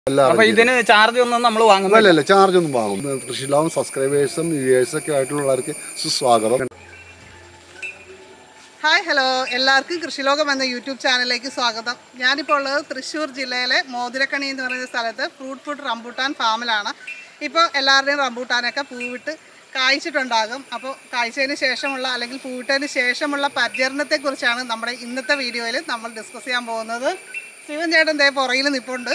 എല്ലാം അപ്പൊ ഇതിന് ചാർജ് ഒന്നും നമ്മൾ വാങ്ങുന്നില്ല അല്ല അല്ല ചാർജ് ഒന്നും വാങ്ങും കൃഷിലാവും സബ്സ്ക്രൈബേഴ്സും വ്യൂവേഴ്സും ഒക്കെ ആയിട്ടുള്ളവർക്ക് സുസ്വാഗതം ഹായ് ഹലോ എല്ലാവർക്കും കൃഷിലോകം എന്ന യൂട്യൂബ് ചാനലിലേക്ക് സ്വാഗതം ഞാനിപ്പോൾ ഉള്ളത് തൃശ്ശൂർ ജില്ലയിലെ മോതിരക്കണി എന്ന് പറയുന്ന സ്ഥലത്ത് ഫ്രൂട്ട് ഫുഡ് റംബൂട്ടാൻ ഫാമിലാണ് ഇപ്പോൾ എല്ലാവരുടെയും റംബൂട്ടാനൊക്കെ പൂവിട്ട് കായ്ച്ചിട്ടുണ്ടാകും അപ്പോൾ കായ്ച്ചതിന് ശേഷമുള്ള അല്ലെങ്കിൽ പൂവിട്ടതിന് ശേഷമുള്ള പരിചരണത്തെക്കുറിച്ചാണ് നമ്മുടെ ഇന്നത്തെ വീഡിയോയിൽ നമ്മൾ ഡിസ്കസ് ചെയ്യാൻ പോകുന്നത് ശിവൻ ചേട്ടൻ ദേ പുറകിൽ നിൽപ്പുണ്ട്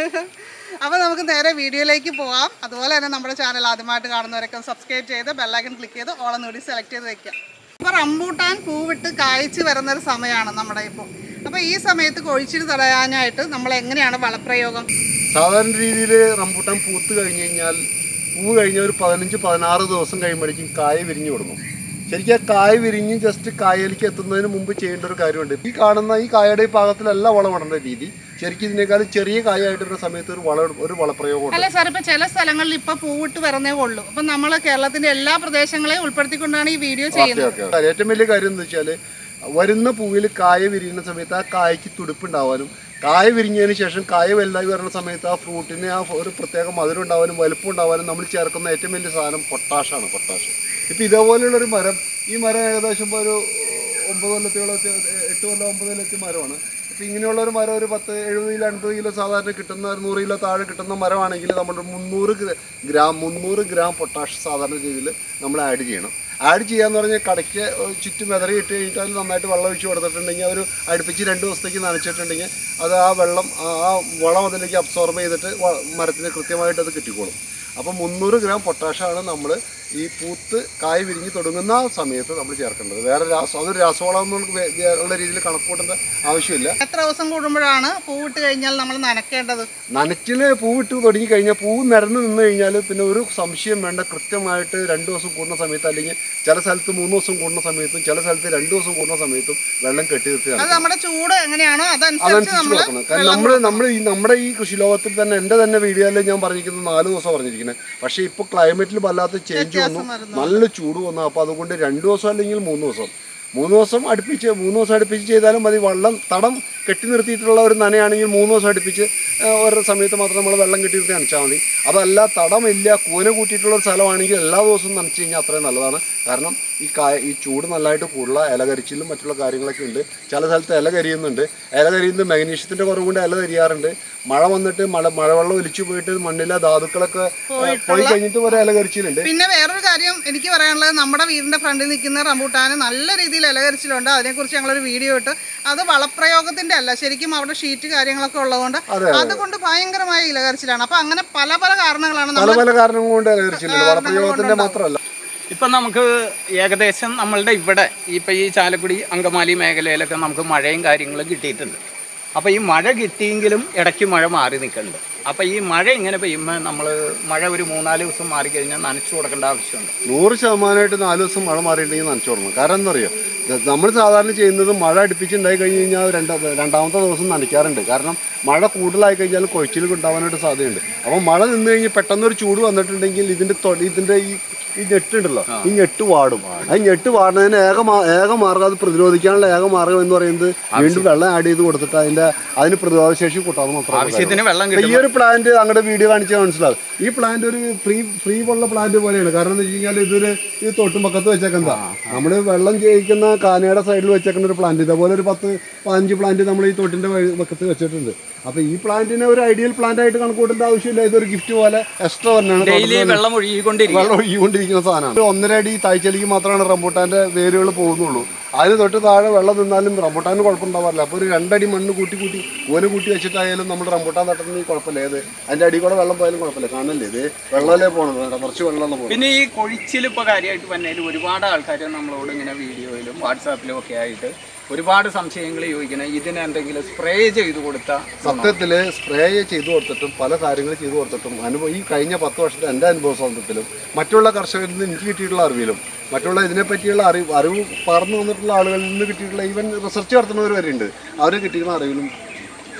അപ്പോൾ നമുക്ക് നേരെ വീഡിയോയിലേക്ക് പോവാം അതുപോലെ തന്നെ നമ്മുടെ ചാനൽ ആദ്യമായിട്ട് കാണുന്നവരൊക്കെ സബ്സ്ക്രൈബ് ചെയ്ത് ബെല്ലൈക്കൺ ക്ലിക്ക് ചെയ്ത് ഓളം കൂടി സെലക്ട് ചെയ്ത് വെക്കാം ഇപ്പോൾ റംബൂട്ടാൻ പൂവിട്ട് കായ്ച്ച് വരുന്ന ഒരു സമയമാണ് നമ്മുടെ ഇപ്പോൾ അപ്പോൾ ഈ സമയത്ത് കൊഴിച്ചിൽ തടയാനായിട്ട് നമ്മൾ എങ്ങനെയാണ് വളപ്രയോഗം സാധാരണ രീതിയിൽ റംബൂട്ടാൻ പൂത്ത് കഴിഞ്ഞ് കഴിഞ്ഞാൽ പൂ കഴിഞ്ഞ ഒരു പതിനഞ്ച് പതിനാറ് ദിവസം കഴിയുമ്പോഴേക്കും കായ വിരിഞ്ഞു കൊടുക്കും ശരിക്കും ആ കായ വിരിഞ്ഞ് ജസ്റ്റ് കായയിലേക്ക് എത്തുന്നതിന് മുമ്പ് ചെയ്യേണ്ട ഒരു കാര്യമുണ്ട് ഈ കാണുന്ന ഈ കായയുടെ ഈ പാകത്തിലല്ല വളമിടേണ്ട രീതി ശരിക്കും ഇതിനേക്കാളും ചെറിയ കായായിട്ടുള്ള സമയത്ത് ഒരു വള ഒരു വളപ്രയോഗമുണ്ട് അല്ല സാർ ഇപ്പോൾ ചില സ്ഥലങ്ങളിൽ ഇപ്പോൾ പൂവിട്ട് വരുന്നേ ഉള്ളൂ അപ്പം നമ്മൾ കേരളത്തിൻ്റെ എല്ലാ പ്രദേശങ്ങളെയും ഉൾപ്പെടുത്തിക്കൊണ്ടാണ് ഈ വീഡിയോ ചെയ്യുന്നത് ഓക്കെ ഓക്കെ ഏറ്റവും വലിയ കാര്യം എന്ന് വെച്ചാൽ വരുന്ന പൂവിൽ കായ വിരിയുന്ന സമയത്ത് ആ കായ്ക്ക് തുടുപ്പുണ്ടാവാനും കായ വിരിഞ്ഞതിന് ശേഷം കായ വലുതായി വരുന്ന സമയത്ത് ആ ഫ്രൂട്ടിന് ആ ഒരു പ്രത്യേക മധുരം ഉണ്ടാവാനും വലുപ്പം ഉണ്ടാവാനും നമ്മൾ ചേർക്കുന്ന ഏറ്റവും വലിയ സാധനം പൊട്ടാഷാണ് പൊട്ടാഷ് ഇപ്പം ഇതേപോലെയുള്ളൊരു മരം ഈ മരം ഏകദേശം ഇപ്പോൾ ഒരു ഒമ്പത് കൊല്ലത്തോളം എത്തി- എട്ട് കൊല്ലം ഒമ്പത് കൊല്ലത്തി മരമാണ് ഇപ്പം ഇങ്ങനെയുള്ള ഒരു മരം ഒരു പത്ത് എഴുപത് കിലോ അൻപത് കിലോ സാധാരണ കിട്ടുന്ന ഒരു നൂറ് കിലോ താഴെ കിട്ടുന്ന മരമാണെങ്കിൽ നമ്മൾ മുന്നൂറ് ഗ്ര- ഗ്രാം മുന്നൂറ് ഗ്രാം പൊട്ടാഷ് സാധാരണ രീതിയിൽ നമ്മൾ ആഡ് ചെയ്യണം ആഡ് ചെയ്യാന്ന് പറഞ്ഞാൽ കടയ്ക്ക് ചുറ്റും വെതറി ഇട്ട് കഴിഞ്ഞിട്ട് അതിൽ നന്നായിട്ട് വെള്ളം ഒഴിച്ച് കൊടുത്തിട്ടുണ്ടെങ്കിൽ ഒരു അടുപ്പിച്ച് രണ്ട് ദിവസത്തേക്ക് നനച്ചിട്ടുണ്ടെങ്കിൽ അത് ആ വെള്ളം ആ ആ വളം അതിലേക്ക് അബ്സോർബ് ചെയ്തിട്ട് വ- മരത്തിന് കൃത്യമായിട്ട് അത് കിട്ടിക്കോളും അപ്പോൾ മുന്നൂറ് ഗ്രാം പൊട്ടാഷാണ് നമ്മൾ ഈ പൂത്ത് കായ് വിരിഞ്ഞ് തുടങ്ങുന്ന ആ സമയത്ത് നമ്മൾ ചേർക്കേണ്ടത് വേറെ രാസ അതൊരു രാസവളം എന്നുള്ള വേ- വേ- ഉള്ള രീതിയിൽ കണക്കൂട്ടേണ്ട ആവശ്യമില്ല എത്ര ദിവസം കൂടുമ്പോഴാണ് പൂവിട്ട് കഴിഞ്ഞാൽ നമ്മൾ നനയ്ക്കേണ്ടത് നനച്ചില് പൂവിട്ട് തുടങ്ങി കഴിഞ്ഞാൽ പൂ നിരന്ന് നിന്ന് കഴിഞ്ഞാൽ പിന്നെ ഒരു സംശയം വേണ്ട കൃത്യമായിട്ട് രണ്ട് ദിവസം കൂടുന്ന സമയത്ത് അല്ലെങ്കിൽ ചില സ്ഥലത്ത് മൂന്ന് ദിവസം കൂടുന്ന സമയത്തും ചില സ്ഥലത്ത് രണ്ട് ദിവസം കൂടുന്ന സമയത്തും വെള്ളം കെട്ടി നിർത്തി അത് നമ്മുടെ ചൂട് എങ്ങനെയാണോ അതനുസരിച്ച് അതനുസരിച്ച് നമ്മൾ കൊടുക്കണം കാരണം നമ്മൾ നമ്മൾ ഈ നമ്മുടെ ഈ കൃഷി ലോകത്തിൽ തന്നെ എൻ്റെ തന്നെ വീഡിയോയിൽ ഞാൻ പറഞ്ഞിരിക്കുന്നത് നാല് ദിവസം പറഞ്ഞിരിക്കുന്നത് പക്ഷേ ഇപ്പോൾ ക്ലൈമറ്റിൽ വല്ലാത്ത ചേഞ്ച് വന്നു നല്ല ചൂട് വന്നു അപ്പോൾ അതുകൊണ്ട് രണ്ട് ദിവസം അല്ലെങ്കിൽ മൂന്ന് ദിവസം മൂന്ന് ദിവസം അടുപ്പിച്ച് മൂന്ന് ദിവസം അടുപ്പിച്ച് ചെയ്താലും മതി വെള്ളം തടം കെട്ടി നിർത്തിയിട്ടുള്ള ഒരു നനയാണെങ്കിൽ മൂന്ന് ദിവസം അടുപ്പിച്ച് ആ, ഓരോ സമയത്ത് മാത്രം നമ്മൾ വെള്ളം കെട്ടി നിർത്തി നനച്ചാൽ മതി അതല്ല തടമില്ല കൂന കൂട്ടിയിട്ടുള്ള ഒരു സ്ഥലമാണെങ്കിൽ എല്ലാ ദിവസവും നനച്ച് കഴിഞ്ഞാൽ അത്രയും നല്ലതാണ് കാരണം ഈ കായ ഈ ചൂട് നല്ലതായിട്ട് കൂടുതല ഇല കരിച്ചിലും മറ്റുള്ള കാര്യങ്ങളൊക്കെ ഉണ്ട് ചില സ്ഥലത്ത് ഇല കരിയുന്നുണ്ട് ഇല കരിയുന്നത് മാഗ്നീഷ്യത്തിൻ്റെ കുറവ് കൊണ്ട് ഇല കരിയാറുണ്ട് മഴ വന്നിട്ട് മഴ മഴവെള്ളം ഒലിച്ചു പോയിട്ട് മണ്ണിലെ ധാതുക്കളൊക്കെ ആ, പോയി കഴിഞ്ഞിട്ട് ഒരു ഇല കരിച്ചിലുണ്ട് പിന്നെ വേറൊരു കാര്യം എനിക്ക് പറയാനുള്ളത് നമ്മുടെ വീടിന്റെ ഫ്രണ്ടിൽ നിൽക്കുന്ന റംബൂട്ടാന് നല്ല രീതിയിൽ ഇലകരിച്ചിലുണ്ട് അതിനെക്കുറിച്ച് ഞങ്ങളൊരു വീഡിയോ ഇട്ട് അത് വളപ്രയോഗത്തിന്റെ അല്ല ശരിക്കും അവിടെ ഷീറ്റ് കാര്യങ്ങളൊക്കെ ഉള്ളതുകൊണ്ട് അതെ, അതുകൊണ്ട് ഭയങ്കരമായ ഇലകരിച്ചിലാണ് അപ്പൊ അങ്ങനെ പല പല കാരണങ്ങളാണ് പല നമ്മൾ പല കാരണങ്ങൾ കൊണ്ട് ഇല കരിച്ചിലുണ്ട് വളപ്രയോഗത്തിൻ്റെ മാത്രമല്ല ഇപ്പം നമുക്ക് ഏകദേശം നമ്മളുടെ ഇവിടെ ഇപ്പം ഈ ചാലക്കുടി അങ്കമാലി മേഖലയിലൊക്കെ നമുക്ക് മഴയും കാര്യങ്ങളും കിട്ടിയിട്ടുണ്ട് അപ്പോൾ ഈ മഴ കിട്ടിയെങ്കിലും ഇടയ്ക്ക് മഴ മാറി നിൽക്കുന്നുണ്ട് അപ്പോൾ ഈ മഴ ഇങ്ങനെ പെയ്യുമ്പോൾ നമ്മൾ മഴ ഒരു മൂന്നാല് ദിവസം മാറിക്കഴിഞ്ഞാൽ നനച്ചു കൊടുക്കേണ്ട ആവശ്യമുണ്ട് നൂറ് ശതമാനമായിട്ട് നാല് ദിവസം മഴ മാറിയിട്ടുണ്ടെങ്കിൽ നനച്ചു തുടങ്ങണം കാരണം എന്താ പറയുക നമ്മൾ സാധാരണ ചെയ്യുന്നത് മഴ അടുപ്പിച്ചുണ്ടായി കഴിഞ്ഞ് കഴിഞ്ഞാൽ രണ്ട് രണ്ടാമത്തെ ദിവസം നനയ്ക്കാറുണ്ട് കാരണം മഴ കൂടുതലായി കഴിഞ്ഞാൽ കൊഴിച്ചിൽ ഉണ്ടാവാനായിട്ട് സാധ്യതയുണ്ട് അപ്പോൾ മഴ നിന്ന് കഴിഞ്ഞ് പെട്ടെന്നൊരു ചൂട് വന്നിട്ടുണ്ടെങ്കിൽ ഇതിൻ്റെ തൊ- ഇതിൻ്റെ ഈ ഈ ഞെട്ടുണ്ടല്ലോ ഈ ഞെട്ട് വാടും ആ ഞെട്ട് വാടുന്നതിന് ഏക മാ- ഏക മാർഗം അത് പ്രതിരോധിക്കാനുള്ള ഏക മാർഗം എന്ന് പറയുന്നത് വീണ്ടും വെള്ളം ആഡ് ചെയ്ത് കൊടുത്തിട്ട് അതിന്റെ അതിന് പ്രതിരോധശേഷി കൂട്ടാമെന്ന് മാത്രം ആവശ്യത്തിന് വെള്ളം അപ്പൊ കിട്ടും ഈ ഒരു പ്ലാന്റ് അങ്ങടെ വീഡിയോ കാണിച്ചാൽ മനസ്സിലാവും ഈ പ്ലാന്റ് ഒരു ഫ്രീ ഫ്രീ ഉള്ള പ്ലാന്റ് പോലെയാണ് കാരണം എന്ന് വെച്ച് കഴിഞ്ഞാൽ ഇതൊരു ഇത് തൊട്ടും പക്കത്ത് വെച്ചേക്കെന്താ നമ്മള് വെള്ളം ജയിക്കുന്ന കാനയുടെ സൈഡിൽ വെച്ചേക്കുന്ന ഒരു പ്ലാന്റ് ഇതേപോലെ ഒരു പത്ത് പതിനഞ്ച് പ്ലാന്റ് നമ്മൾ ഈ തൊട്ടിന്റെ വഴി- പക്കത്ത് വെച്ചിട്ടുണ്ട് അപ്പൊ ഈ പ്ലാന്റിനെ ഒരു ഐഡിയൽ പ്ലാന്റ് ആയിട്ട് കണക്കൂട്ടേണ്ട ആവശ്യമില്ല ഇതൊരു ഗിഫ്റ്റ് പോലെ എക്സ്ട്രാ തന്നെയാണ് ഡെയിലി വെള്ളം ഒഴുകിക്കൊണ്ടിരിക്കും വെള്ളം ഒഴുകിക്കൊണ്ടിരിക്കുന്ന സാധനമാണ് ഒരു ഒന്നര അടി താഴ്ചയിലേക്ക് മാത്രമാണ് റംബൂട്ടാന്റെ വേരുകൾ പോകുന്നുള്ളൂ അതിന് തൊട്ട് താഴെ വെള്ളം നിന്നാലും റംബൂട്ടാന് കുഴപ്പമുണ്ടാവാറില്ല അപ്പോൾ ഒരു രണ്ടടി മണ്ണ് കൂട്ടി കൂട്ടി ഓന് കൂട്ടി വെച്ചിട്ടായാലും നമ്മൾ റംബൂട്ടാൻ തട്ടുന്ന കുഴപ്പമില്ല ഏത് അതിന്റെ അടി കൂടെ വെള്ളം പോയാലും കുഴപ്പമില്ല കാണല്ലേ ഇത് വെള്ളമല്ലേ പോകണത് കുറച്ച് വെള്ളമല്ല പോകുന്നത് പിന്നെ ഈ കൊഴിച്ചിൽ ഇപ്പോൾ കാര്യമായിട്ട് വന്നതിൽ ഒരുപാട് ആൾക്കാർ നമ്മളോട് ഇങ്ങനെ വീഡിയോയിലും വാട്സാപ്പിലും ഒക്കെ ആയിട്ട് ഒരുപാട് സംശയങ്ങൾ ചോദിക്കണം ഇതിന് എന്തെങ്കിലും സ്പ്രേ ചെയ്ത് കൊടുത്താൽ സത്യത്തിൽ സ്പ്രേ ചെയ്തു കൊടുത്തിട്ടും പല കാര്യങ്ങൾ ചെയ്തു കൊടുത്തിട്ടും അനുഭവം ഈ കഴിഞ്ഞ പത്ത് വർഷത്തെ എൻ്റെ അനുഭവ സ്വന്തത്തിലും മറ്റുള്ള കർഷകരിൽ നിന്ന് എനിക്ക് കിട്ടിയിട്ടുള്ള അറിവിലും മറ്റുള്ള ഇതിനെപ്പറ്റിയുള്ള അറിവ് അറിവ് പറഞ്ഞു വന്നിട്ടുള്ള ആളുകളിൽ നിന്ന് കിട്ടിയിട്ടുള്ള ഈവൻ റിസർച്ച് നടത്തുന്നവർ വരെ ഉണ്ട് അവർ കിട്ടിയിട്ടുള്ള അറിവിലും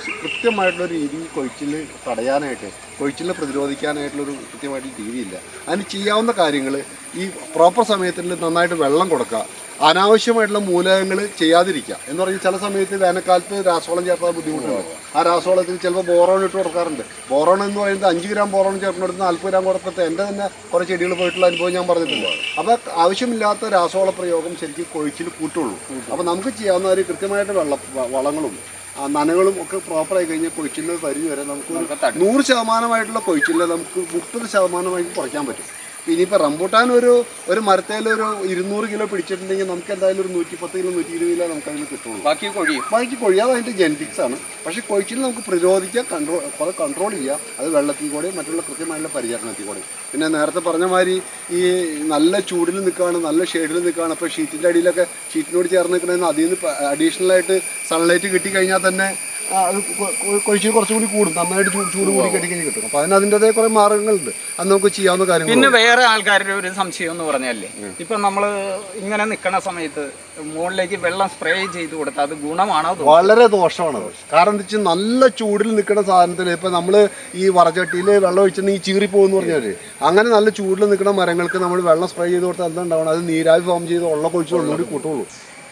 കൃത്യമായിട്ടുള്ള ഒരു രീതി കൊഴിച്ചിൽ തടയാനായിട്ട് കൊഴിച്ചിലിനെ പ്രതിരോധിക്കാനായിട്ടുള്ളൊരു കൃത്യമായിട്ടുള്ള രീതിയില്ല അതിന് ചെയ്യാവുന്ന കാര്യങ്ങൾ ഈ പ്രോപ്പർ സമയത്തിൽ നന്നായിട്ട് വെള്ളം കൊടുക്കുക അനാവശ്യമായിട്ടുള്ള മൂലകങ്ങൾ ചെയ്യാതിരിക്കുക എന്ന് പറഞ്ഞാൽ ചില സമയത്ത് വേനൽക്കാലത്ത് രാസവളം ചേർത്താൽ ബുദ്ധിമുട്ടുണ്ട് ആ രാസവളത്തിൽ ചിലപ്പോൾ ബോറോൺ ഇട്ട് കൊടുക്കാറുണ്ട് ബോറോൺ എന്ന് പറയുന്നത് അഞ്ച് ഗ്രാം ബോറോൺ ചേർക്കുന്നിടത്ത് നാൽപ്പത് ഗ്രാം കൊടുത്തിട്ട് എൻ്റെ തന്നെ കുറേ ചെടികൾ പോയിട്ടുള്ള അനുഭവം ഞാൻ പറഞ്ഞിട്ടുണ്ട് അപ്പോൾ ആവശ്യമില്ലാത്ത രാസവള പ്രയോഗം ശരിക്കും കൊഴിച്ചിൽ കൂട്ടുള്ളൂ അപ്പോൾ നമുക്ക് ചെയ്യാവുന്ന ഒരു കൃത്യമായിട്ട് വെള്ള വ- വളങ്ങളും ആ നനകളും ഒക്കെ പ്രോപ്പറായി കഴിഞ്ഞാൽ കൊഴിച്ചിലിന് പരിധി വരെ നമുക്ക് നൂറ് ശതമാനമായിട്ടുള്ള കൊഴിച്ചിലിനെ നമുക്ക് മുപ്പത് ശതമാനമായി കുറയ്ക്കാൻ പറ്റും ഇനിയിപ്പോൾ റംബൂട്ടാൻ ഒരു ഒരു മരത്തേൽ ഒരു ഇരുന്നൂറ് കിലോ പിടിച്ചിട്ടുണ്ടെങ്കിൽ നമുക്ക് എന്തായാലും ഒരു നൂറ്റി പത്ത് കിലോ നൂറ്റി ഇരുപത് കിലോ നമുക്ക് അതിന് കിട്ടുള്ളൂ ബാക്കി കൊഴിയും ബാക്കി കൊഴിയാതെ അതിൻ്റെ ജെനറ്റിക്സ് ആണ് പക്ഷേ കൊഴിച്ചിൽ നമുക്ക് പ്രതിരോധിക്കാം കൺട്രോൾ കുറെ കൺട്രോൾ ചെയ്യാം അത് വെള്ളത്തിൽ കൂടെ മറ്റുള്ള കൃത്യമായിട്ടുള്ള പരിചരണത്തിൽ കൂടെ പിന്നെ നേരത്തെ പറഞ്ഞ മാതിരി ഈ നല്ല ചൂടിൽ നിൽക്കുകയാണ് നല്ല ഷെയ്ഡിൽ നിൽക്കുകയാണ് അപ്പോൾ ഷീറ്റിൻ്റെ അടിയിലൊക്കെ ഷീറ്റിനോട് ചേർന്ന് നിൽക്കണമെന്ന് അതിൽ നിന്ന് അഡീഷണൽ ആയിട്ട് സൺലൈറ്റ് കിട്ടിക്കഴിഞ്ഞാൽ തന്നെ ആ, അത് കൊ- കൊ- കൊഴിച്ചിൽ കുറച്ചും കൂടി കൂടും നന്നായിട്ട് ചൂട് ചൂട് കൂടി കെട്ടിക്കഴിഞ്ഞ് കിട്ടും അപ്പോൾ അതിന് അതിൻ്റെതായ കുറേ മാർഗ്ഗങ്ങളുണ്ട് അത് നമുക്ക് ചെയ്യാവുന്ന കാര്യങ്ങൾ പിന്നെ വേറെ ആൾക്കാരുടെ ഒരു സംശയം എന്ന് പറഞ്ഞല്ലേ ഇപ്പൊ നമ്മൾ ഇങ്ങനെ നിൽക്കണ സമയത്ത് മുകളിലേക്ക് വെള്ളം സ്പ്രേ ചെയ്ത് കൊടുത്താൽ അത് ഗുണമാണോ ദോഷമാണോ? വളരെ ദോഷമാണത് കാരണം എന്താ വെച്ചാൽ നല്ല ചൂടിൽ നിൽക്കുന്ന സാധനത്തിന് ഇപ്പം നമ്മൾ ഈ വറചട്ടിയിൽ വെള്ളം ഒഴിച്ചിട്ടുണ്ടെങ്കിൽ ചീറി പോകുമെന്ന് പറഞ്ഞാൽ അങ്ങനെ നല്ല ചൂടിൽ നിൽക്കുന്ന മരങ്ങൾക്ക് നമ്മൾ വെള്ളം സ്പ്രേ ചെയ്ത് കൊടുത്താൽ എന്താ ഉണ്ടാവണം അത് നീരാവി ഫോം ചെയ്ത് ഉള്ള കൊഴിച്ച് ഒന്നുകൂടി കൂട്ടുള്ളൂ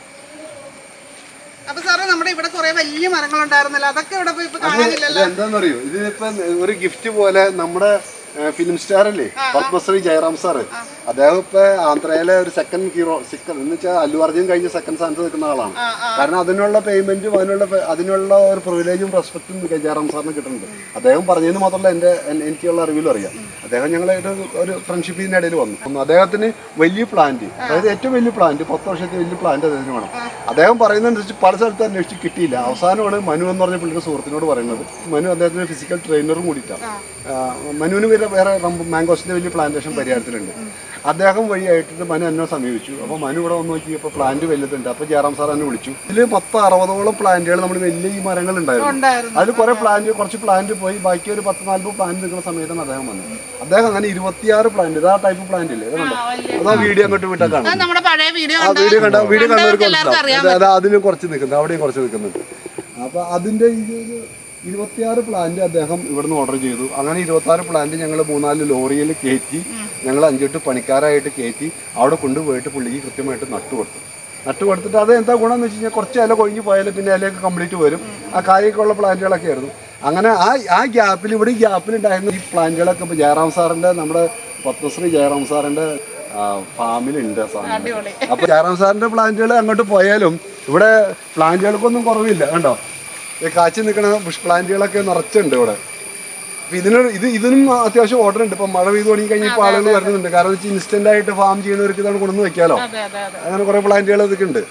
അപ്പൊ സാറേ നമ്മുടെ ഇവിടെ കുറെ വലിയ മരങ്ങൾ ഉണ്ടായിരുന്നല്ലോ അതൊക്കെ ഇവിടെ ഇപ്പൊ ഇപ്പൊ കാണാനില്ലല്ലോ ഇത് എന്താണെന്നറിയോ ഇതിപ്പോ ഒരു ഗിഫ്റ്റ് പോലെ നമ്മുടെ ഫിലിം സ്റ്റാർ അല്ലേ പത്മശ്രീ ജയറാം സാറ് അദ്ദേഹം ഇപ്പൊ ആന്ധ്രയിലെ ഒരു സെക്കൻഡ് ഹീറോ സെക്കൻഡ് എന്ന് വെച്ചാൽ അല്ലു അർജുൻ കഴിഞ്ഞ സെക്കൻഡ് സ്ഥാനത്ത് നിൽക്കുന്ന ആളാണ് കാരണം അതിനുള്ള പേയ്മെന്റും അതിനുള്ള പെ- അതിനുള്ള ഒരു പ്രിവിലേജും റെസ്പെക്റ്റും ജയറാം സാറിന് കിട്ടുന്നുണ്ട് അദ്ദേഹം പറഞ്ഞതെന്ന് മാത്രമല്ല എൻ്റെ എൻ- എനിക്കുള്ള അറിവിലും അറിയാം അദ്ദേഹം ഞങ്ങളായിട്ട് ഒരു ഫ്രണ്ട്ഷിപ്പിന്റെ ഇടയിൽ വന്നു ഒന്ന് അദ്ദേഹത്തിന് വലിയ പ്ലാന്റ് അതായത് ഏറ്റവും വലിയ പ്ലാന്റ് പത്ത് വർഷത്തെ വലിയ പ്ലാന്റ് അദ്ദേഹത്തിന് വേണം അദ്ദേഹം പറയുന്നതനുസരിച്ച് പല സ്ഥലത്ത് അന്വേഷിച്ച് കിട്ടിയില്ല അവസാനമാണ് മനു എന്ന് പറഞ്ഞ പുള്ളിയുടെ സുഹൃത്തിനോട് പറയുന്നത് മനു അദ്ദേഹത്തിന് ഫിസിക്കൽ ട്രെയിനറും കൂടിയിട്ടാണ് ആ, മനുവിന് വേറെ വേറെ മാംഗോസിന്റെ വലിയ പ്ലാന്റേഷൻ പരിഹാരത്തിലുണ്ട് അദ്ദേഹം വഴിയായിട്ട് മനു എന്നെ സമീപിച്ചു അപ്പോൾ മനു ഇവിടെ വന്ന് നോക്കിയപ്പോൾ പ്ലാന്റ് വലുതുണ്ട് അപ്പോൾ ജയറാം സാർ എന്നെ വിളിച്ചു ഇതിൽ പത്ത് അറുപതോളം പ്ലാന്റുകൾ നമ്മൾ വലിയ ഈ മരങ്ങൾ ഉണ്ടായിരുന്നു ഉണ്ടായിരുന്നു അതിൽ കുറെ പ്ലാന്റ് കുറച്ച് പ്ലാന്റ് പോയി ബാക്കി ഒരു പത്ത് നാല്പത് പ്ലാന്റ് നിൽക്കുന്ന സമയത്താണ് അദ്ദേഹം വന്നത് അദ്ദേഹം അങ്ങനെ ഇരുപത്തിയാറ് പ്ലാന്റ് ഇതാ ടൈപ്പ് പ്ലാന്റ് ഇല്ലേ അതുകൊണ്ട് അതാ വീഡിയോ അങ്ങോട്ട് വിട്ടാ കാണാം അത് നമ്മുടെ പഴയ വീഡിയോ ആ വീഡിയോ കണ്ട വീഡിയോ കണ്ടവർക്ക് എല്ലാവർക്കും അറിയാം മനസ്സിലാവും അത് അതിലും കുറച്ച് നിൽക്കുന്നത് അവിടെയും കുറച്ച് നിൽക്കുന്നുണ്ട് അപ്പൊ അതിന്റെ ഇത് ഒരു ഇരുപത്തിയാറ് പ്ലാന്റ് അദ്ദേഹം ഇവിടുന്ന് ഓർഡർ ചെയ്തു അങ്ങനെ ഇരുപത്തി പ്ലാന്റ് ഞങ്ങൾ മൂന്നാല് ലോറിയിൽ കയറ്റി ഞങ്ങൾ അഞ്ചെട്ട് പണിക്കാരായിട്ട് കയറ്റി അവിടെ കൊണ്ടുപോയിട്ട് പുള്ളിക്ക് കൃത്യമായിട്ട് നട്ടു കൊടുത്തു നട്ടു കൊടുത്തിട്ട് അത് എന്താ ഗുണം എന്ന് വെച്ച് കഴിഞ്ഞാൽ കുറച്ച് ഇല കൊഴിഞ്ഞ് പോയാൽ പിന്നെ ഇലയൊക്കെ കംപ്ലീറ്റ് വരും ആ കായൊക്കെ ഉള്ള പ്ലാന്റുകളൊക്കെ ആയിരുന്നു അങ്ങനെ ആ ആ ഗ്യാപ്പിൽ ഇവിടെ ഈ ഗ്യാപ്പിൽ ഉണ്ടായിരുന്ന ഈ പ്ലാന്റുകളൊക്കെ ഇപ്പോൾ ജയറാം സാറിൻ്റെ നമ്മുടെ പത്മശ്രീ ജയറാം സാറിൻ്റെ ഫാമിലുണ്ട് ആ സാധനം അടിപൊളി അപ്പൊ ജയറാം സാറിന്റെ പ്ലാന്റുകൾ അങ്ങോട്ട് പോയാലും ഇവിടെ പ്ലാന്റുകൾക്കൊന്നും കുറവില്ല കണ്ടോ ഈ കാച്ചി നിൽക്കുന്ന ബുഷ് പ്ലാന്റുകളൊക്കെ നിറച്ചുണ്ട് ഇവിടെ അപ്പൊ ഇതിനൊരു ഇത് ഇതിനും അത്യാവശ്യം ഓർഡർ ഉണ്ട് ഇപ്പൊ മഴ പെയ്ത് തുടങ്ങി കഴിഞ്ഞാൽ ഇപ്പോൾ ആളുകൾ വരുന്നുണ്ട് കാരണം വെച്ചാൽ ഇൻസ്റ്റന്റ് ആയിട്ട് ഫാം ചെയ്യുന്നവർക്ക് ഇതാണ് കൊണ്ടുവന്ന് വെക്കാലോ അതെ അതെ അതെ അങ്ങനെ കുറെ പ്ലാന്റുകൾ ഇതൊക്കെ ഉണ്ട്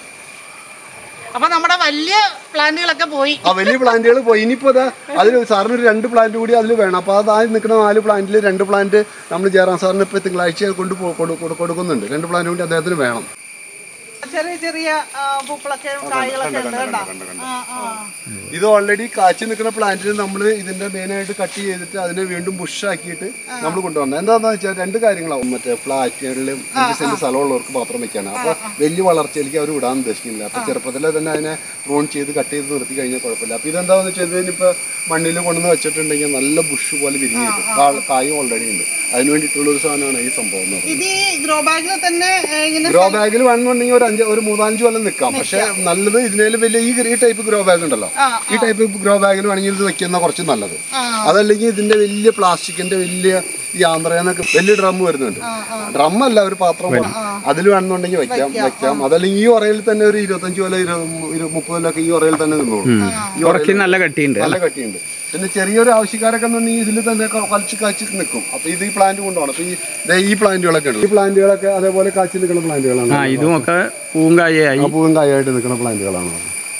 അപ്പൊ നമ്മുടെ വലിയ പ്ലാന്റുകളൊക്കെ പോയി ആ വലിയ പ്ലാന്റുകൾ പോയി ഇനിയിപ്പോൾ അതാ അതിൽ സാറിന് ഒരു രണ്ട് പ്ലാന്റ് കൂടി അതിൽ വേണം അപ്പോൾ അത് ആദ്യം നിൽക്കുന്ന നാല് പ്ലാന്റിൽ രണ്ട് പ്ലാന്റ് നമ്മൾ ജയറാം സാറിന് ഇപ്പോൾ തിങ്കളാഴ്ച കൊണ്ട് പോ- കൊടു- കൊടു- കൊടുക്കുന്നുണ്ട് രണ്ട് പ്ലാന്റ് കൂടി അദ്ദേഹത്തിന് വേണം ചെറിയ ചെറിയ ആ, പൂക്കളൊക്കെ കായ്കളൊക്കെ ഉണ്ട് കേട്ടോ ആ ആ ഇത് ഓൾറെഡി കാച്ചി നിൽക്കുന്ന പ്ലാന്റിന് നമ്മൾ ഇതിന്റെ മെയിനായിട്ട് കട്ട് ചെയ്തിട്ട് അതിനെ വീണ്ടും ബുഷാക്കിയിട്ട് നമ്മൾ കൊണ്ടുവന്നത് എന്താണെന്ന് വെച്ചാൽ രണ്ട് കാര്യങ്ങളാവും മറ്റേ ഫ്ലാറ്റുകളിലും അഞ്ച് സെന്റ് സ്ഥലമുള്ളവർക്ക് മാത്രം വെക്കാണ് അപ്പോൾ വലിയ വളർച്ചയിലേക്ക് അവർ വിടാൻ ഉദ്ദേശിക്കുന്നില്ല അപ്പോൾ ചെറുപ്പത്തിലെ തന്നെ അതിനെ പ്രൂൺ ചെയ്ത് കട്ട് ചെയ്ത് നിർത്തി കഴിഞ്ഞാൽ കുഴപ്പമില്ല അപ്പോൾ ഇതെന്താണെന്ന് വെച്ചാൽ ഇതിനിപ്പോൾ മണ്ണിൽ കൊണ്ടുവന്ന് വെച്ചിട്ടുണ്ടെങ്കിൽ നല്ല ബുഷ് പോലെ വിരിഞ്ഞ് കിട്ടും കാ- കായും ഓൾറെഡി ഉണ്ട് അതിന് വേണ്ടിയിട്ടുള്ള ഒരു സാധനമാണ് ഈ സംഭവം എന്ന് പറയുന്നത് ഇത് ഈ ഗ്രോ ബാഗിൽ തന്നെ ഏ, ഇങ്ങനെ ഗ്രോ ബാഗിൽ വേണമെന്നുണ്ടെങ്കിൽ ഒരു അഞ്ച് ഒരു മൂന്നാലഞ്ച് കൊല്ലം നിൽക്കാം പക്ഷേ നല്ലത് ഇതിനേലും വലിയ ഈ ഈ ടൈപ്പ് ഗ്രോ ബാഗ് ഉണ്ടല്ലോ ആ, ഈ ടൈപ്പ് ഗ്രോ ബാഗിൽ വേണമെങ്കിൽ ഇത് വെക്കുന്ന കുറച്ച് നല്ലത് ആ. അതല്ലെങ്കിൽ ഇതിന്റെ വലിയ പ്ലാസ്റ്റിക്കിന്റെ വലിയ ഈ ആന്ധ്രയെന്നൊക്കെ വലിയ ഡ്രം വരുന്നുണ്ട് ഡ്രം അല്ല ഒരു പാത്രം അതിൽ വേണമെന്നുണ്ടെങ്കിൽ വെക്കാം വെക്കാം അതല്ലെങ്കിൽ ഈ ഉറയിൽ തന്നെ ഒരു ഇരുപത്തഞ്ച് കൊല്ലം ഇരു- ഇരു- മുപ്പത് കൊല്ലമൊക്കെ ഈ ഉറയിൽ തന്നെ നിന്നോളൂ ഈ കുറച്ച് നല്ല കട്ടിയുണ്ട് നല്ല കട്ടിയുണ്ട് പിന്നെ ചെറിയൊരു ആവശ്യക്കാരൊക്കെ എന്നുണ്ടെങ്കിൽ ഇതിൽ തന്നെ ക- കളിച്ച് കാച്ചി നിൽക്കും അപ്പൊ ഇത് ഈ പ്ലാന്റ് കൊണ്ടുപോകണം അപ്പൊ ഈ ദേ ഈ പ്ലാന്റുകളൊക്കെ ഉണ്ട് ഈ പ്ലാന്റുകളൊക്കെ അതേപോലെ കാച്ചി നിൽക്കുന്ന പ്ലാന്റുകളാണ് ആ ഇതുമൊക്കെ പൂങ്കായായി ആ പൂവും കായായിട്ട് നിൽക്കുന്ന പ്ലാന്റുകളാണ്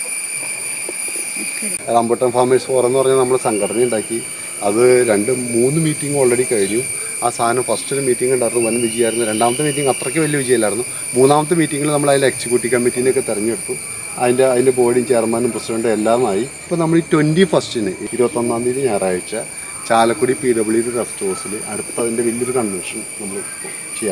റംബുട്ടൻ ഫാമേഴ്സ് ഫോറം എന്ന് പറഞ്ഞാൽ നമ്മൾ സംഘടന ഉണ്ടാക്കി അത് രണ്ട് മൂന്ന് മീറ്റിംഗ് ഓൾറെഡി കഴിഞ്ഞു ആ സാധനം ഫസ്റ്റ് ഒരു മീറ്റിംഗ് ഉണ്ടായിരുന്നു വൻ വിജയമായിരുന്നു രണ്ടാമത്തെ മീറ്റിംഗ് അത്രയ്ക്ക് വലിയ വിജയമില്ലായിരുന്നു മൂന്നാമത്തെ മീറ്റിംഗിൽ നമ്മൾ അതിൽ എക്സിക്യൂട്ടീവ് കമ്മിറ്റീനെയൊക്കെ തിരഞ്ഞെടുത്തു അതിൻ്റെ അതിൻ്റെ ബോർഡും ചെയർമാനും പ്രസിഡൻറ്റും എല്ലാമായി ഇപ്പോൾ നമ്മൾ ഈ ട്വൻറ്റി ഫസ്റ്റിന് ഇരുപത്തൊന്നാം തീയതി ഞായറാഴ്ച Chalakudy P W D rest ഹൗസിൽ അടുത്ത അതിൻ്റെ വലിയൊരു കൺവെൻഷൻ നമ്മൾ ചെയ്യാണ്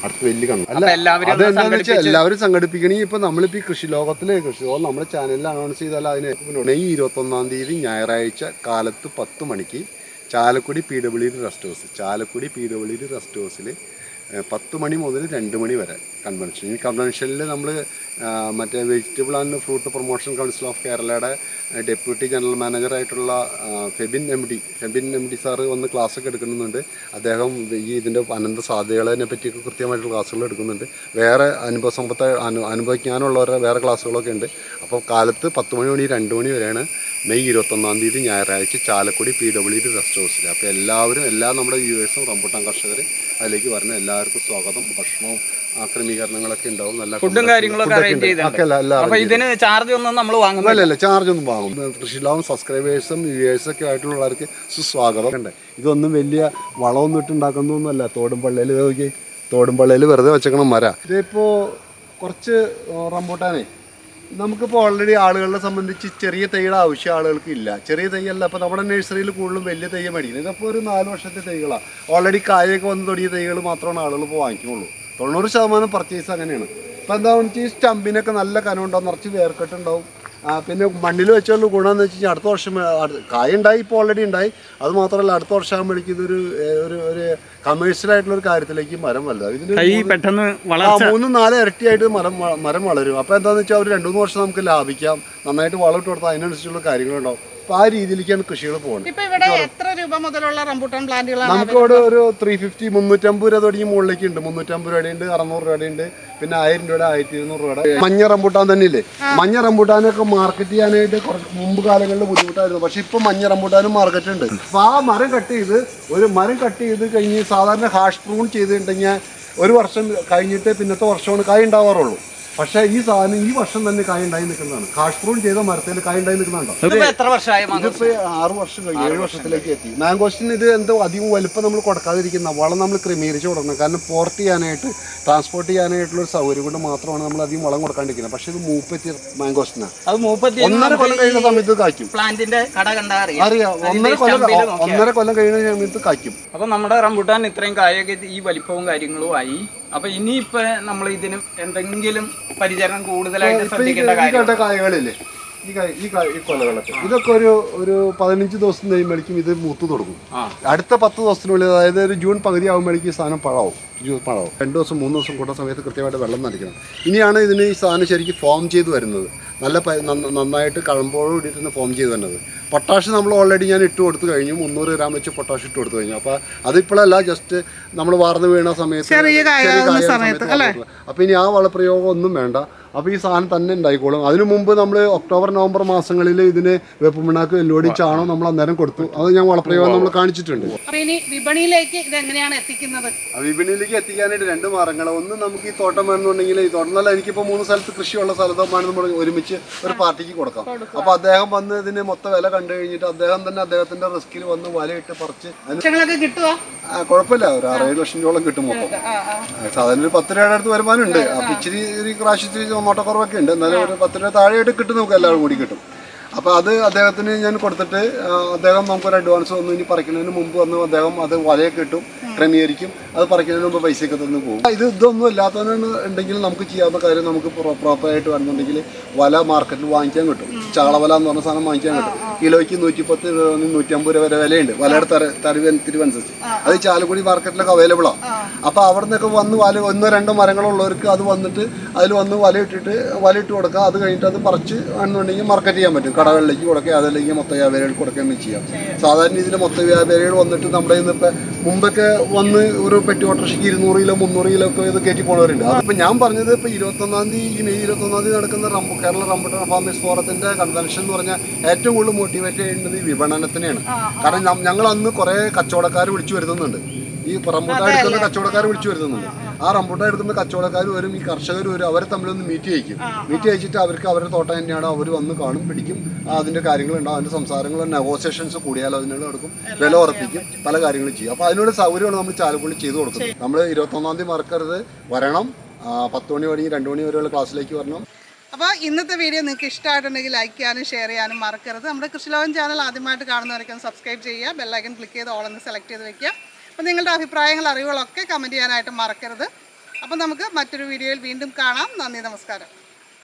അടുത്ത വലിയ കണ്ണു അപ്പൊ എല്ലാവരും ഒന്ന് അതെന്താണെന്ന് വെച്ചാൽ സംഘടിപ്പിച്ച് എല്ലാവരും സംഘടിപ്പിക്കണമെങ്കിൽ ഇപ്പൊ നമ്മളിപ്പോ ഈ കൃഷി ലോകത്തിലെ കൃഷി ലോകം നമ്മുടെ ചാനലിൽ അനൗൺസ് ചെയ്താൽ അതിന് മെയ് ഇരുപത്തൊന്നാം തീയതി ഞായറാഴ്ച കാലത്ത് പത്ത് മണിക്ക് Chalakudy P W D rest house Chalakudy P W D rest ഹൗസിൽ പത്ത് മണി മുതൽ രണ്ട് മണി വരെ കൺവെൻഷൻ ഈ കൺവെൻഷനിൽ നമ്മൾ മറ്റേ vegetable and fruit promotion council of കേരളയുടെ ഡെപ്യൂട്ടി ജനറൽ മാനേജറായിട്ടുള്ള Febin M D Febin M D sir വന്ന് ക്ലാസ് ഒക്കെ എടുക്കുന്നുണ്ട് അദ്ദേഹം ഈ ഇതിൻ്റെ അനന്ത സാധ്യതകളെ പറ്റിയൊക്കെ കൃത്യമായിട്ടുള്ള ക്ലാസ്സുകൾ എടുക്കുന്നുണ്ട് വേറെ അനുഭവ സമ്പത്ത് അനു അനുഭവിക്കാനുള്ളവരുടെ വേറെ ക്ലാസ്സുകളൊക്കെ ഉണ്ട് അപ്പോൾ കാലത്ത് പത്ത് മണി മണി രണ്ട് മണി വരെയാണ് മെയ് ഇരുപത്തൊന്നാം തീയതി ഞായറാഴ്ച Chalakudy P W D rest ഹൗസിൽ അപ്പോൾ എല്ലാവരും എല്ലാ നമ്മുടെ വ്യൂവേഴ്സും റംബുട്ടാൻ കർഷകർ അതിലേക്ക് വരുന്ന എല്ലാവർക്കും സ്വാഗതം ഭക്ഷണവും ആ, ക്രമീകരണങ്ങളൊക്കെ ഉണ്ടാവും നല്ല ഫുഡും കാര്യങ്ങളൊക്കെ ഫുഡൊക്കെ അറേഞ്ച് ഉണ്ട്. ചെയ്തിട്ടുണ്ട് ഒക്കെ എല്ലാം- എല്ലാം അപ്പൊ arrange ഇതിന് ചാർജ് ഒന്നും നമ്മൾ വാങ്ങുന്നില്ല അല്ല അല്ല ചാർജ് ഒന്നും വാങ്ങും കൃഷിലാവും സബ്സ്ക്രൈബേഴ്സും വ്യൂവേഴ്സും ഒക്കെ ആയിട്ടുള്ളവർക്ക് സുസ്വാഗതം ഉണ്ട് ഇതൊന്നും വലിയ വളമൊന്നും ഇട്ടുണ്ടാക്കുന്നൊന്നുമല്ല തോടുംപള്ളിയിൽ നോക്കി തോടുംപള്ളിയിൽ വെറുതെ വെച്ചേക്കണം മര ഇതിപ്പോ കുറച്ച് റംബൂട്ടാനേ നമുക്കിപ്പോൾ ഓൾറെഡി ആളുകളെ സംബന്ധിച്ച് ചെറിയ തൈയുടെ ആവശ്യം ആളുകൾക്ക് ഇല്ല ചെറിയ തൈയല്ല അപ്പോൾ നമ്മുടെ നഴ്സറിയിൽ കൂടുതലും വലിയ തൈ മേടിക്കുന്നത് ഇതപ്പോൾ ഒരു നാല് വർഷത്തെ തൈകളാണ് ഓൾറെഡി കായൊക്കെ വന്ന് തുടങ്ങിയ തൈകൾ മാത്രമാണ് ആളുകൾ ഇപ്പോൾ വാങ്ങിക്കുള്ളൂ തൊണ്ണൂറ് ശതമാനം പർച്ചേസ് അങ്ങനെയാണ് ഇപ്പം എന്താണെന്ന് വെച്ചാൽ ഈ സ്റ്റമ്പിനൊക്കെ നല്ല കനമുണ്ടാവും നിറച്ച് വേർക്കെട്ടുണ്ടാവും ആ, പിന്നെ മണ്ണിൽ വെച്ചുള്ള ഗുണമെന്ന് വെച്ച് കഴിഞ്ഞാൽ അടുത്ത വർഷം ആ, അടുത്ത- കായ ഉണ്ടായി ഇപ്പോൾ ഓൾറെഡി ഉണ്ടായി അത് മാത്രമല്ല അടുത്ത വർഷം ആകുമ്പോഴേക്കും ഇതൊരു ഏ, ഒരു ഒരു കമേഴ്ഷ്യൽ ആയിട്ടുള്ള ഒരു കാര്യത്തിലേക്ക് മരം വലുതാവും ഇതിന് കൈ പെട്ടെന്ന് ആ വളർച്ച മൂന്ന് നാല് ഇരട്ടിയായിട്ട് മരം വ- മരം വളരും അപ്പോൾ എന്താണെന്ന് വെച്ചാൽ ഒരു രണ്ട് മൂന്ന് വർഷം നമുക്ക് ലാഭിക്കാം നന്നായിട്ട് വളം ഇട്ട് കൊടുത്താൽ അതിനനുസരിച്ചുള്ള കാര്യങ്ങളുണ്ടാവും അപ്പോൾ ആ രീതിയിലേക്കാണ് കൃഷികൾ പോകുന്നത് ഇപ്പൊ ഇവിടെ എത്ര രൂപ മുതലുള്ള റംബൂട്ടാൻ പ്ലാന്റുകളാണ് നമുക്ക് ഇവിടെ ഒരു ത്രീ ഫിഫ്റ്റി മുന്നൂറ്റമ്പത് രൂപ തുടങ്ങി മുകളിലേക്ക് ഉണ്ട് മുന്നൂറ്റമ്പത് രൂപയുടെ ഉണ്ട് അറുന്നൂറ് രൂപയുടെ ഉണ്ട് പിന്നെ ആയിരം രൂപയുടെ ആയിരത്തി ഇരുന്നൂറ് രൂപയുടെ മഞ്ഞ റംബൂട്ടാൻ തന്നെ ഇല്ലേ മഞ്ഞ റംബൂട്ടാനൊക്കെ മാർക്കറ്റ് ചെയ്യാനായിട്ട് കുറച്ച് മുമ്പ് കാലങ്ങളിൽ ബുദ്ധിമുട്ടായിരുന്നു പക്ഷെ ഇപ്പൊ മഞ്ഞ റംബൂട്ടാനും മാർക്കറ്റ് ഉണ്ട് അപ്പൊ ആ മരം കട്ട് ചെയ്ത് ഒരു മരം കട്ട് ചെയ്ത് കഴിഞ്ഞ് സാധാരണ ഹാഷ് പ്രൂൺ ചെയ്തിട്ടുണ്ടെങ്കിൽ ഒരു വർഷം കഴിഞ്ഞിട്ട് പിന്നത്തെ വർഷമാണ് കായ ഉണ്ടാവാറുള്ളൂ പക്ഷേ ഈ സാധനം ഈ വർഷം തന്നെ കായ ഉണ്ടായി നിൽക്കുന്നതാണ് ഹാഷ് പ്രൂൺ ചെയ്ത മരത്തിൽ കായ ഉണ്ടായി നിൽക്കുന്നുണ്ടോ ഇതിപ്പോ എത്ര വർഷമായി മാങ്ങ ഇതിപ്പോ ആറ് വർഷം കഴിഞ്ഞു ഏഴ് വർഷത്തിലേക്ക് എത്തി മാംഗോസ്റ്റിന് ഇത് എന്തോ അധികം വലുപ്പം നമ്മൾ കൊടുക്കാതിരിക്കുന്ന വളം നമ്മൾ ക്രമീകരിച്ച് കൊടുക്കണം കാരണം പോർട്ട് ചെയ്യാനായിട്ട് ട്രാൻസ്പോർട്ട് ചെയ്യാനായിട്ടുള്ള ഒരു സൗകര്യം കൊണ്ട് മാത്രമാണ് നമ്മൾ അധികം വളം കൊടുക്കാണ്ടിരിക്കുന്നത് പക്ഷേ ഇത് മൂപ്പത്തി മാംഗോസ്റ്റിനാണ് അത് മൂപ്പത്തി ഒന്നര കൊല്ലം കഴിയുന്ന സമയത്ത് കായ്ക്കും പ്ലാന്റിന്റെ കട കണ്ടാ അറിയാം അറിയാം ഒന്നര കൊല്ലം ഒന്നര കൊല്ലം കഴിയുന്ന സമയത്ത് കായ്ക്കും അപ്പൊ നമ്മുടെ റംബുട്ടാൻ ഇത്രയും കായൊക്കെ ഈ വലിപ്പവും കാര്യങ്ങളും ആയി അപ്പൊ ഇനിയിപ്പോ നമ്മൾ ഇതിന് എന്തെങ്കിലും പരിചരണം കൂടുതലായിട്ട് ഇപ്പൊ ഈ ശ്രദ്ധിക്കേണ്ട ഈ കാര്യം കണ്ട കായകളില്ലേ ഈ കായ ഈ കായ ഈ കൊലകളൊക്കെ ഇതൊക്കെ ഒരു ഒരു പതിനഞ്ച് ദിവസം കഴിയുമ്പോഴേക്കും ഇത് മൂത്ത് തുടങ്ങും ആ അടുത്ത പത്ത് ദിവസത്തിനുള്ളിൽ അതായത് ഒരു ജൂൺ പകുതി ആകുമ്പോഴേക്കും ഈ സാധനം പഴവും ജൂൺ പഴവും രണ്ട് ദിവസം മൂന്ന് ദിവസം കൂട്ടുന്ന സമയത്ത് കൃത്യമായിട്ട് വെള്ളം നനയ്ക്കണം ഇനിയാണ് ഇതിന് ഈ സാധനം ശരിക്കും ഫോം ചെയ്ത് വരുന്നത് നല്ല പ- നന്ന- നന്നായിട്ട് കഴമ്പോട് കൂടിയിട്ട് ഫോം ചെയ്ത് വരുന്നത് പൊട്ടാഷ് നമ്മൾ ഓൾറെഡി ഞാൻ ഇട്ട് കൊടുത്തു കഴിഞ്ഞു മുന്നൂറ് ഗ്രാം വെച്ച് പൊട്ടാഷ് ഇട്ട് കൊടുത്തു കഴിഞ്ഞു അപ്പോൾ അതിപ്പോഴല്ല ജസ്റ്റ് നമ്മൾ വാർന്ന് വീണ സമയത്ത് ചെറിയ കായാകുന്ന കായാകുന്ന സമയത്ത്, അല്ലേ? അപ്പോൾ ഇനി ആ വളപ്രയോഗം ഒന്നും വേണ്ട അപ്പോൾ ഈ സാധനം തന്നെ ഉണ്ടായിക്കോളും അതിനു മുമ്പ് നമ്മൾ ഒക്ടോബർ നവംബർ മാസങ്ങളിൽ ഇതിന് വേപ്പുമിണ്ണാക്ക് എല്ലോടി ചാണകം നമ്മൾ അന്നേരം കൊടുത്തു അത് ഞാൻ വളപ്രയോഗം നമ്മൾ കാണിച്ചിട്ടുണ്ട് അപ്പൊ ഇനി വിപണിയിലേക്ക് ഇത് എങ്ങനെയാണ് എത്തിക്കുന്നത് ആ വിപണിയിലേക്ക് എത്തിക്കാനായിട്ട് രണ്ട് മാർഗങ്ങൾ ഒന്ന് നമുക്ക് ഈ തോട്ടം വേണമെന്നുണ്ടെങ്കിൽ ഈ തോട്ടം എന്നല്ല എനിക്കിപ്പോൾ മൂന്ന് സ്ഥലത്ത് കൃഷിയുള്ള സ്ഥലത്താണ് നമ്മൾ ഒരുമിച്ച് ഒരു പാർട്ടിക്ക് കൊടുക്കാം അപ്പോൾ അദ്ദേഹം വന്ന് ഇതിന് മൊത്തം വില കണ്ടു കഴിഞ്ഞിട്ട് അദ്ദേഹം തന്നെ അദ്ദേഹത്തിന്റെ റിസ്കിൽ വന്ന് വലയിട്ട് പറിച്ച് അതിന് ലക്ഷങ്ങളൊക്കെ കിട്ടുമോ ആ, കുഴപ്പമില്ല ഒരു ആറേഴ് ലക്ഷം രൂപയോളം കിട്ടും മൊത്തം ആ, ആ. ആ, സാധാരണ ഒരു പത്ത് രൂപയുടെ അടുത്ത് വരുമാനമുണ്ട് അപ്പോൾ ഇച്ചിരി ഒരു പ്രാവശ്യം ഇച്ചിരി നോട്ടക്കുറവൊക്കെ ഉണ്ട് എന്നാലും ഒരു പത്ത് രൂപ താഴെയായിട്ട് കിട്ടും നമുക്ക് എല്ലാവരും കൂടി കിട്ടും അപ്പോൾ അത് അദ്ദേഹത്തിന് ഞാൻ കൊടുത്തിട്ട് ആ, അദ്ദേഹം നമുക്കൊരു അഡ്വാൻസ് വന്നു ഇനി പറിക്കുന്നതിന് മുമ്പ് വന്ന് അദ്ദേഹം അത് വലയൊക്കെ കിട്ടും ക്രമീകരിക്കും അത് പറിക്കുന്നതിന് മുമ്പ് പൈസയൊക്കെ തന്നു പോകും ഇത് ഇതൊന്നും ഇല്ലാത്തവനാണ് ഉണ്ടെങ്കിൽ നമുക്ക് ചെയ്യാവുന്ന കാര്യം നമുക്ക് പ്രോപ്പറായിട്ട് വരുന്നുണ്ടെങ്കിൽ വല മാർക്കറ്റിൽ വാങ്ങിക്കാൻ കിട്ടും ചാളവല എന്ന് പറഞ്ഞ സാധനം വാങ്ങിക്കാൻ കിട്ടും കിലോയ്ക്ക് നൂറ്റിപ്പത്ത് രൂപ മുതൽ നൂറ്റമ്പത് രൂപ വരെ വിലയുണ്ട് വലയുടെ തര തരിവനുസരിച്ച് അത് ചാലക്കുടി മാർക്കറ്റിലൊക്കെ അവൈലബിളാണ് അപ്പോൾ അവിടെ നിന്നൊക്കെ വന്ന് വല ഒന്നോ രണ്ടോ മരങ്ങളുള്ളവർക്ക് അത് വന്നിട്ട് അതിൽ വന്ന് വല ഇട്ടിട്ട് വല ഇട്ട് കൊടുക്കുക അത് കഴിഞ്ഞിട്ട് അത് പറിച്ച് ആണെന്നുണ്ടെങ്കിൽ മാർക്കറ്റ് ചെയ്യാൻ പറ്റും കടകളിലേക്ക് കൊടുക്കുക അതല്ലെങ്കിൽ മൊത്ത വ്യാപാരികൾ കൊടുക്കുകയും ചെയ്യാം സാധാരണ ഇതിൽ മൊത്ത വ്യാപാരികൾ വന്നിട്ട് നമ്മുടെ ഇന്ന് ഇപ്പം മുമ്പൊക്കെ വന്ന് ഒരു പെട്ടി ഓട്ടോറിക്ഷയ്ക്ക് ഇരുന്നൂറ് കിലോ മുന്നൂറ് കിലോ ഒക്കെ ഇത് കയറ്റി പോണവരുണ്ട് അതിപ്പോൾ ഞാൻ പറഞ്ഞത് ഇപ്പോൾ ഇരുപത്തൊന്നാം തീയതി ഈ മെയ് ഇരുപത്തൊന്നാം തീയതി നടക്കുന്ന റംബു കേരള റംബുട്ടാൻ ഫാമേഴ്സ് ഫോറത്തിൻ്റെ കൺവെൻഷൻ എന്ന് പറഞ്ഞാൽ ഏറ്റവും കൂടുതൽ മോട്ടിവേറ്റ് ചെയ്യുന്നത് ഈ വിപണനത്തിനെയാണ് കാരണം നം- ഞങ്ങൾ അന്ന് കുറേ കച്ചവടക്കാർ വിളിച്ചു വരുത്തുന്നുണ്ട് ഈ റംബൂട്ടാൻ എടുക്കുന്ന കച്ചവടക്കാർ വിളിച്ചു വരുത്തുന്നുണ്ട് ആ റംബൂട്ടാൻ എടുക്കുന്ന കച്ചവടക്കാർ വരും ഈ കർഷകർ വരും അവരെ തമ്മിലൊന്ന് മീറ്റ് ചെയ്യിക്കും മീറ്റ് ചെയ്യിച്ചിട്ട് അവർക്ക് അവരുടെ തോട്ടം തന്നെയാണ് അവർ വന്ന് കാണും പിടിക്കും ആ, അതിന്റെ കാര്യങ്ങളുണ്ടാവും അതിന്റെ സംസാരങ്ങൾ നെഗോസിയേഷൻസ് കൂടിയാൽ അതിനുള്ള എടുക്കും വില ഉറപ്പിക്കും പല കാര്യങ്ങളും ചെയ്യും അപ്പോൾ അതിനുള്ള സൗകര്യമാണ് നമ്മൾ ചാലക്കുടി ചെയ്തു കൊടുക്കുന്നത് നമ്മൾ ഇരുപത്തൊന്നാം തീയതി മറക്കരുത് വരണം ആ, പത്ത് മണി തുടങ്ങി രണ്ട് മണി വരെയുള്ള ക്ലാസ്സിലേക്ക് വരണം അപ്പോൾ ഇന്നത്തെ വീഡിയോ നിങ്ങൾക്ക് ഇഷ്ടമായിട്ടുണ്ടെങ്കിൽ ലൈക്ക് ചെയ്യാനും ഷെയർ ചെയ്യാനും മറക്കരുത് നമ്മുടെ കൃഷിലോകൻ ചാനൽ ആദ്യമായിട്ട് കാണുന്നവരൊക്കെ സബ്സ്ക്രൈബ് ചെയ്യുക ബെല്ലൈക്കൻ ക്ലിക്ക് ചെയ്ത് ഓൾ എന്ന് സെലക്ട് ചെയ്ത് വെക്കുക അപ്പോൾ നിങ്ങളുടെ അഭിപ്രായങ്ങൾ അറിവുകളൊക്കെ കമൻറ്റ് ചെയ്യാനായിട്ട് മറക്കരുത് അപ്പം നമുക്ക് മറ്റൊരു വീഡിയോയിൽ വീണ്ടും കാണാം നന്ദി നമസ്കാരം